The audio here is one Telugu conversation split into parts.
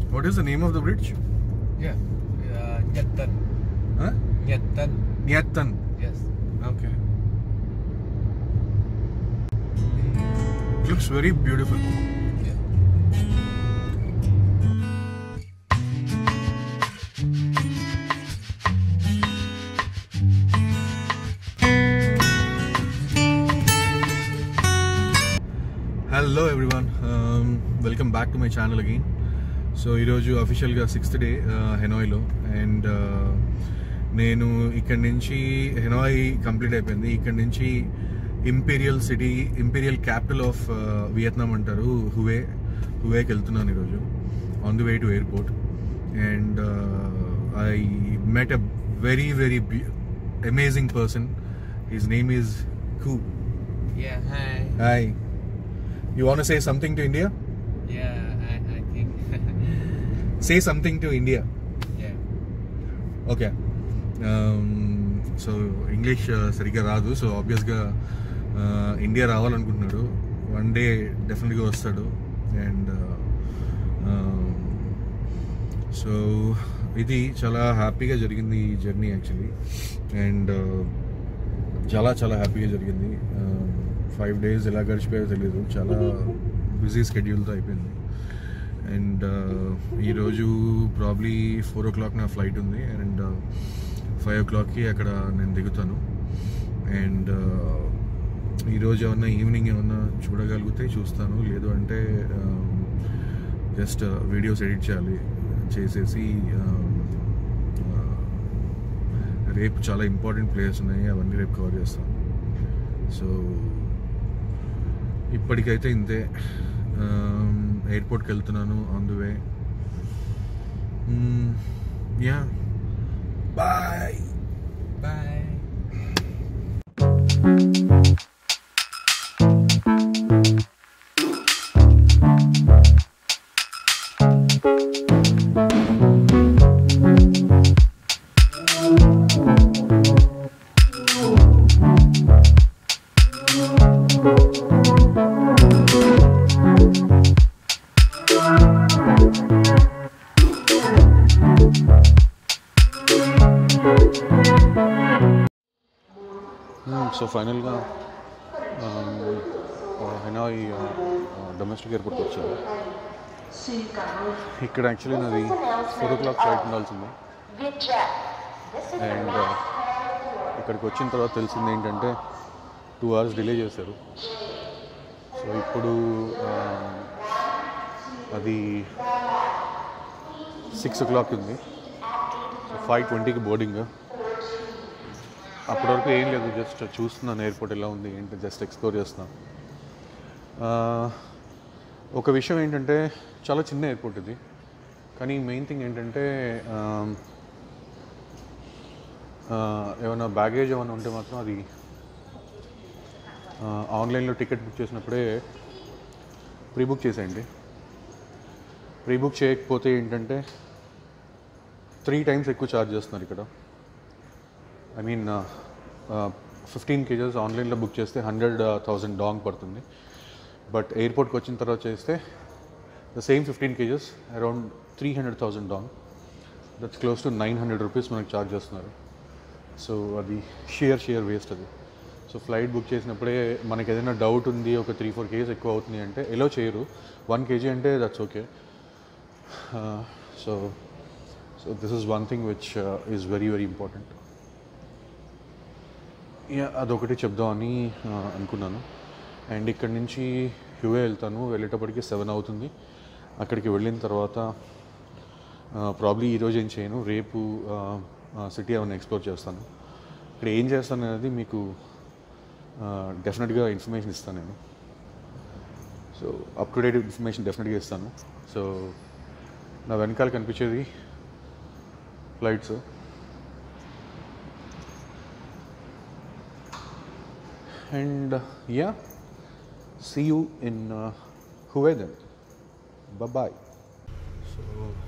What is the name of the bridge Yeah. Uh, Nyatan. Nyatan. Nyatan Yes. Okay looks very beautiful Yeah. Hello everyone welcome back to my channel again so ఈరోజు అఫీషియల్గా సిక్స్త్ డే హెనాయ్లో అండ్ నేను ఇక్కడ నుంచి హెనాయ్ కంప్లీట్ అయిపోయింది ఇక్కడ నుంచి imperial city imperial capital of Vietnam అంటారు హువే హువేకి వెళ్తున్నాను ఈరోజు on the way to airport and I met a very very amazing person his name is Hu Yeah. Hi. Hi you want say something to India Yeah. I, I think. Say something to India yeah. Okay so English సరిగ్గా రాదు సో ఆబ్వియస్గా ఇండియా రావాలనుకుంటున్నాడు వన్ డే డెఫినెట్గా వస్తాడు అండ్ సో ఇది చాలా హ్యాపీగా జరిగింది ఈ జర్నీ యాక్చువల్లీ అండ్ చాలా చాలా హ్యాపీగా జరిగింది ఫైవ్ డేస్ ఎలా గడిచిపోయాయో తెలియదు చాలా బిజీ స్కెడ్యూల్తో అయిపోయింది అండ్ ఈరోజు ప్రాబ్లీ ఫోర్ ఓ క్లాక్ నా ఫ్లైట్ ఉంది అండ్ ఫైవ్ ఓ క్లాక్కి అక్కడ నేను దిగుతాను అండ్ ఈరోజు ఏమన్నా ఈవినింగ్ ఏమన్నా చూడగలిగితే చూస్తాను లేదు అంటే జస్ట్ వీడియోస్ ఎడిట్ చేయాలి చేసేసి um, uh, రేపు చాలా ఇంపార్టెంట్ ప్లేయర్స్ ఉన్నాయి అవన్నీ రేపు కవర్ చేస్తాను సో ఇప్పటికైతే ఇంతే ఎయిర్పోర్ట్కి వెళ్తున్నాను on the way yeah bye Bye. So ఫైనల్గా హెనాయ్ డొమెస్టిక్ ఎయిర్పోర్ట్కి వచ్చాను ఇక్కడ యాక్చువల్లీ నాది ఫోర్ ఓ క్లాక్ ఫ్లైట్ ఉండాల్సింది అండ్ ఇక్కడికి వచ్చిన తర్వాత తెలిసింది ఏంటంటే టూ అవర్స్ డిలే చేశారు సో ఇప్పుడు ఆ, అది సిక్స్ ఓ క్లాక్ ఉంది సో ఫైవ్ ట్వంటీకి బోర్డింగ్ అప్పటి వరకు ఏం లేదు జస్ట్ చూస్తున్నాను ఎయిర్పోర్ట్ ఎలా ఉంది ఏంటి జస్ట్ ఎక్స్ప్లోర్ చేస్తున్నాను ఆ, ఒక విషయం ఏంటంటే చాలా చిన్న ఎయిర్పోర్ట్ ఇది కానీ మెయిన్ థింగ్ ఏంటంటే ఆ, ఆ, ఏమైనా బ్యాగేజ్ ఏమైనా ఉంటే మాత్రం అది ఆ, ఆన్లైన్లో టికెట్ బుక్ చేసినప్పుడే ప్రీ బుక్ చేసేయండి ప్రీ బుక్ చేయకపోతే ఏంటంటే త్రీ టైమ్స్ ఎక్కువ ఛార్జ్ చేస్తున్నారు ఇక్కడ ఐ మీన్ ఫిఫ్టీన్ కేజెస్ ఆన్లైన్లో బుక్ చేస్తే హండ్రెడ్ థౌజండ్ డాంగ్ పడుతుంది బట్ ఎయిర్పోర్ట్కి వచ్చిన తర్వాత చేస్తే the same fifteen kgs around three hundred thousand dong that's close to nine hundred rupees మనకు ఛార్జ్ చేస్తున్నారు సో అది షియర్ షియర్ వేస్ట్ అది సో ఫ్లైట్ బుక్ చేసినప్పుడే మనకి ఏదైనా డౌట్ ఉంది ఒక త్రీ ఫోర్ కేజీస్ ఎక్కువ అవుతుంది అంటే ఎలా చేయరు వన్ కేజీ అంటే that's okay so so this is one thing which is very very important yeah అదొకటి చెప్దామని ఆ, అనుకున్నాను అండ్ ఇక్కడి నుంచి హ్యూవే వెళ్తాను వెళ్ళేటప్పటికి సెవెన్ అవుతుంది అక్కడికి వెళ్ళిన తర్వాత ప్రాబ్లీ ఈరోజు ఏం చేయను రేపు సిటీ ఏమైనా ఎక్స్ప్లోర్ చేస్తాను ఇక్కడ ఏం చేస్తాను అనేది మీకు డెఫినెట్గా ఇన్ఫర్మేషన్ ఇస్తాను నేను so up to date information డెఫినెట్గా ఇస్తాను సో నా వెనకాల కనిపించేది flights and uh, yeah see you in uh, Hue then bye bye so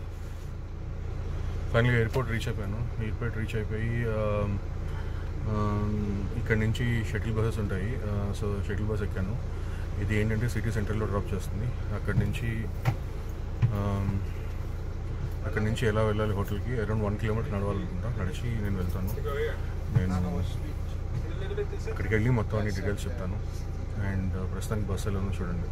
ఫైనల్గా ఎయిర్పోర్ట్ రీచ్ అయిపోయాను ఎయిర్పోర్ట్ రీచ్ అయిపోయి um, um, ఇక్కడ నుంచి షటిల్ బస్సెస్ ఉంటాయి సో షటిల్ బస్ ఎక్కాను ఇది ఏంటంటే సిటీ సెంటర్లో డ్రాప్ చేస్తుంది అక్కడి నుంచి um, ఇక్కడ నుంచి ఎలా వెళ్ళాలి హోటల్కి అరౌండ్ వన్ కిలోమీటర్ నడవాలనుకుంటా నడిచి నేను వెళ్తాను నేను అక్కడికి వెళ్ళి మొత్తం అన్ని డీటెయిల్స్ చెప్తాను అండ్ ప్రస్తుతానికి బస్సు ఎలా ఉందో చూడండి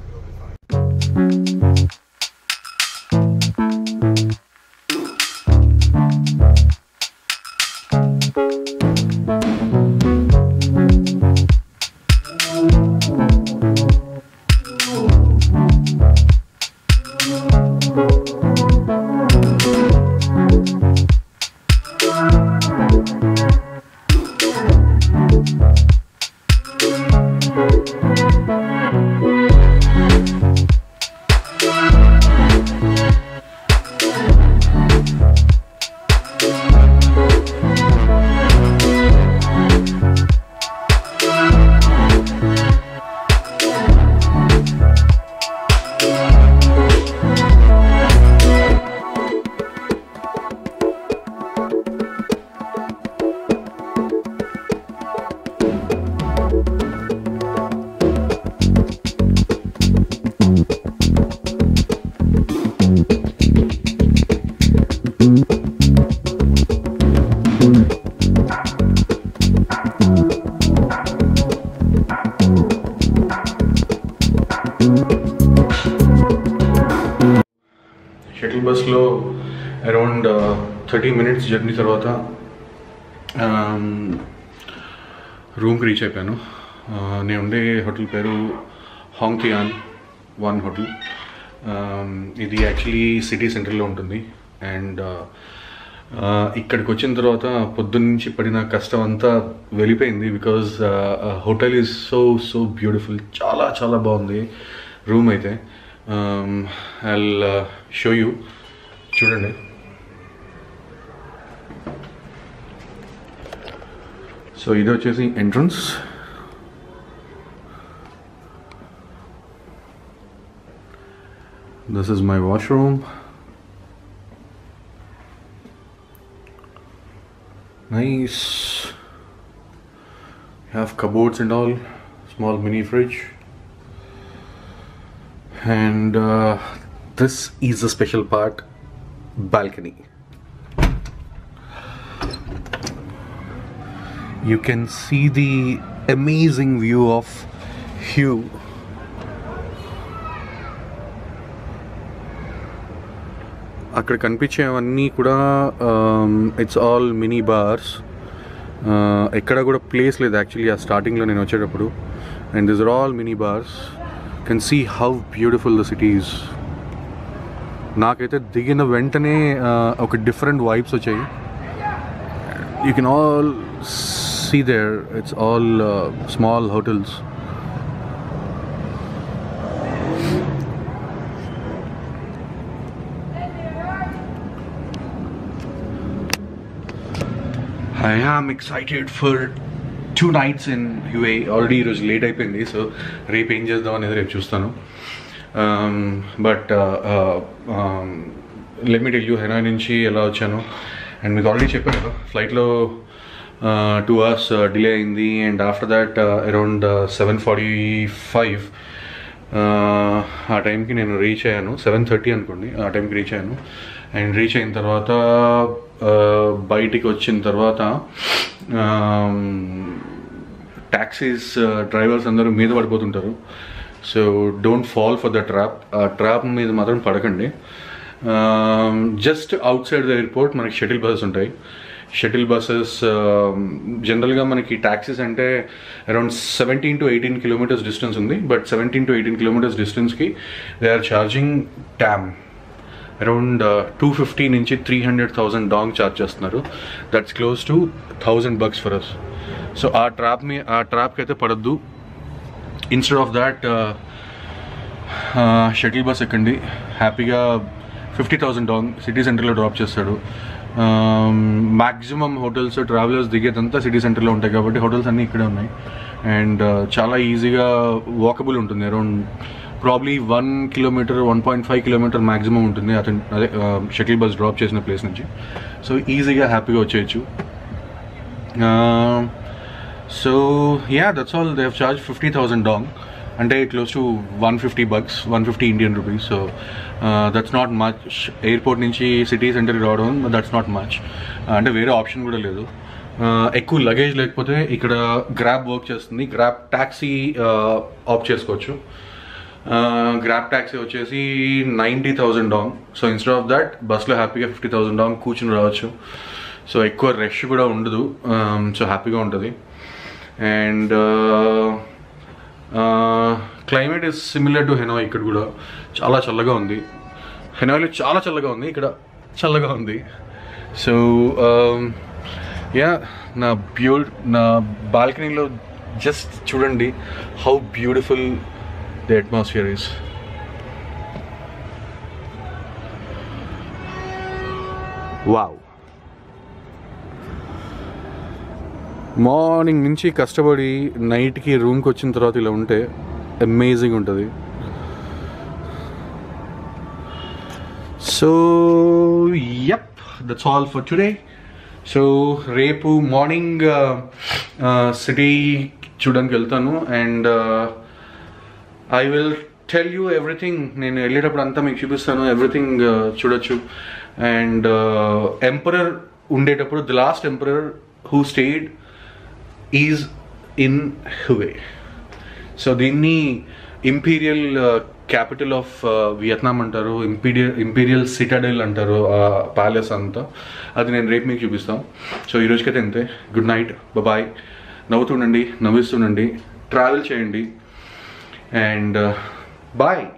షటిల్ బస్లో అరౌండ్ థర్టీ మినిట్స్ జర్నీ తర్వాత రూమ్కి రీచ్ అయిపోయాను Uh, నేను ఉండే హోటల్ పేరు హాంగ్ థియాన్ వన్ హోటల్ ఇది యాక్చువల్లీ సిటీ సెంటర్లో ఉంటుంది అండ్ ఇక్కడికి వచ్చిన తర్వాత పొద్దున్నుంచి పడిన కష్టం అంతా వెళ్ళిపోయింది because hotel is so so beautiful చాలా చాలా బాగుంది రూమ్ అయితే ఐ షో యూ చూడండి సో ఇది వచ్చేసి entrance this is my washroom Nice. Have cupboards and all. Small mini fridge. And uh, this is the special part balcony. You can see the amazing view of Hugh. అక్కడ కనిపించేవన్నీ కూడా ఇట్స్ ఆల్ మినీ బార్స్ ఎక్కడ కూడా ప్లేస్ లేదు యాక్చువల్లీ ఆ స్టార్టింగ్లో నేను వచ్చేటప్పుడు and this are all mini bars can see how beautiful the cities నాకైతే దిగిన వెంటనే uh, ఒక డిఫరెంట్ వైబ్స్ వచ్చాయి you can all see there it's all small hotels I am excited for two nights in Hue already ఈరోజు లేట్ అయిపోయింది సో రేపు ఏం చేద్దాం అనేది రేపు చూస్తాను but let me tell you Hanoi నుంచి ఎలా వచ్చాను అండ్ మీకు ఆల్రెడీ చెప్పాను కదా ఫ్లైట్లో టూ అవర్స్ డిలే అయింది and after that around seven forty five ఆ టైంకి నేను రీచ్ అయ్యాను సెవెన్ థర్టీ అనుకోండి ఆ టైంకి రీచ్ అయ్యాను అండ్ రీచ్ అయిన తర్వాత ఆ, బయటికి వచ్చిన తర్వాత ట్యాక్సీస్ డ్రైవర్స్ అందరూ మీద పడిపోతుంటారు so don't fall for the trap ఆ ట్రాప్ మీద మాత్రం పడకండి just outside the airport మనకి షటిల్ బస్సెస్ ఉంటాయి షటిల్ బస్సెస్ జనరల్గా మనకి ట్యాక్సీస్ అంటే around seventeen to eighteen kilometres distance ఉంది but seventeen to eighteen kilometres డిస్టెన్స్కి they are charging them around two fifty నుంచి three hundred thousand dong charge చేస్తున్నారు that's close to thousand bucks for us so ఆ ట్రాప్ మీ ఆ ట్రాప్కి అయితే పడద్దు instead of that shuttle bus ఎక్కండి హ్యాపీగా ఫిఫ్టీ థౌసండ్ డాంగ్ సిటీ సెంటర్లో డ్రాప్ చేస్తాడు మ్యాక్సిమం హోటల్స్ ట్రావెలర్స్ దిగేదంతా సిటీ సెంటర్లో ఉంటాయి కాబట్టి హోటల్స్ అన్నీ ఇక్కడే ఉన్నాయి అండ్ చాలా ఈజీగా వాకబుల్ ఉంటుంది around probably one kilometre one point five kilometre maximum ఉంటుంది అతను అదే షటిల్ బస్ డ్రాప్ చేసిన ప్లేస్ నుంచి సో ఈజీగా హ్యాపీగా వచ్చేయచ్చు so yeah that's all they have charge fifty thousand dong అంటే close to one fifty bucks one fifty Indian rupees so that's not much airport నుంచి సిటీ సెంటర్కి రావడం దట్స్ నాట్ మచ్ అంటే వేరే ఆప్షన్ కూడా లేదు Uh, ఎక్కువ లగేజ్ లేకపోతే ఇక్కడ గ్రాబ్ వర్క్ చేస్తుంది గ్రాబ్ ట్యాక్సీ ఆప్ట్ చేసుకోవచ్చు గ్రాబ్ ట్యాక్సీ వచ్చేసి ninety thousand dong so instead of that బస్లో హ్యాపీగా ఫిఫ్టీ థౌజండ్ డాంగ్ కూర్చుని రావచ్చు సో ఎక్కువ రష్ కూడా ఉండదు సో హ్యాపీగా ఉంటుంది and climate is similar to Hanoi ఇక్కడ కూడా చాలా చల్లగా ఉంది హెనాయ్లో చాలా చల్లగా ఉంది ఇక్కడ చల్లగా ఉంది సో యా నా బ్యూల్ నా బాల్కనీలో జస్ట్ చూడండి how beautiful the atmosphere is wow morning నుంచి కష్టపడి నైట్కి రూమ్కి వచ్చిన తర్వాత ఇలా ఉంటే అమేజింగ్ ఉంటుంది so yup that's all for today so రేపు మార్నింగ్ సిటీ చూడడానికి వెళ్తాను and I will tell you everything నేను వెళ్ళేటప్పుడు అంతా మీకు చూపిస్తాను ఎవ్రీథింగ్ చూడొచ్చు అండ్ ఎంపరర్ ఉండేటప్పుడు the last emperor who stayed is in Hue so దీన్ని ఇంపీరియల్ క్యాపిటల్ ఆఫ్ వియత్నాం అంటారు ఇంపీరియల్ ఇంపీరియల్ సిటాడెల్ అంటారు ఆ ప్యాలెస్ అంతా అది నేను రేపు మీకు చూపిస్తాను సో ఈ రోజుకైతే అంతే గుడ్ నైట్ బాయ్ నవ్వుతుండండి నవ్విస్తుండండి ట్రావెల్ చేయండి అండ్ బాయ్